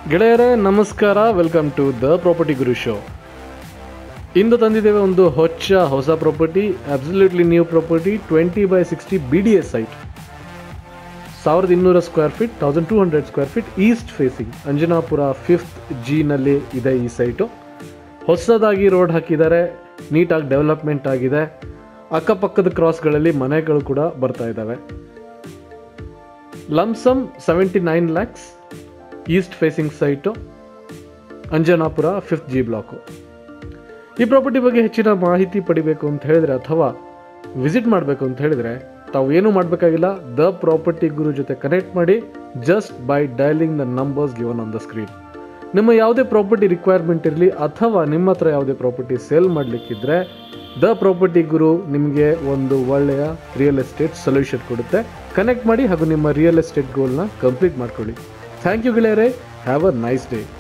ಗೆಳೆಯರೇ ನಮಸ್ಕಾರ welcome to the property Guru show ಇಂದು ತಂದಿದ್ದೇವೆ ಒಂದು ಹೊಚ್ಚ ಹೊಸ property absolutely new property twenty by sixty B D S site ಸಾವಿರದ ಇನ್ನೂರ square feet thousand two hundred square feet east facing Anjanapura fifth ಜಿನಲ್ಲಿ ಇದೆ ಈ ಸೈಟು ಹೊಸದಾಗಿ ರೋಡ್ ಹಾಕಿದ್ದಾರೆ ನೀಟಾಗಿ ಡೆವಲಪ್ಮೆಂಟ್ ಆಗಿದೆ ಅಕ್ಕಪಕ್ಕದ ಕ್ರಾಸ್ಗಳಲ್ಲಿ ಮನೆಗಳು ಕೂಡ ಬರ್ತಾ ಇದ್ದಾವೆ lump sum seventy nine lakhs east facing site Anjanapura fifth G block ಈ ಪ್ರಾಪರ್ಟಿ ಬಗ್ಗೆ ಹೆಚ್ಚಿನ ಮಾಹಿತಿ ಪಡಿಬೇಕು ಅಂತ ಹೇಳಿದ್ರೆ ಅಥವಾ ವಿಸಿಟ್ ಮಾಡಬೇಕು ಅಂತ ಹೇಳಿದ್ರೆ ತಾವು ಏನು ಮಾಡಬೇಕಾಗಿಲ್ಲ ದ ಪ್ರಾಪರ್ಟಿ ಗುರು ಜೊತೆ ಕನೆಕ್ಟ್ ಮಾಡಿ just by dialing the numbers given on the screen ನಿಮ್ಮ ಯಾವುದೇ ಪ್ರಾಪರ್ಟಿ ರಿಕ್ವೈರ್ಮೆಂಟ್ ಇರಲಿ ಅಥವಾ ನಿಮ್ಮ ಹತ್ರ ಯಾವುದೇ ಪ್ರಾಪರ್ಟಿ ಸೇಲ್ ಮಾಡಲಿಕ್ಕಿದ್ರೆ ದ ಪ್ರಾಪರ್ಟಿ ಗುರು ನಿಮಗೆ ಒಂದು ಒಳ್ಳೆಯ ರಿಯಲ್ ಎಸ್ಟೇಟ್ ಸೊಲ್ಯೂಷನ್ ಕೊಡುತ್ತೆ ಕನೆಕ್ಟ್ ಮಾಡಿ ಹಾಗೂ ನಿಮ್ಮ ರಿಯಲ್ ಎಸ್ಟೇಟ್ ಗೋಲ್ನ ಕಂಪ್ಲೀಟ್ ಮಾಡ್ಕೊಳ್ಳಿ ಥ್ಯಾಂಕ್ ಯು ಗೆಳೆಯರೇ ಹ್ಯಾವ್ ಅ ನೈಸ್ ಡೇ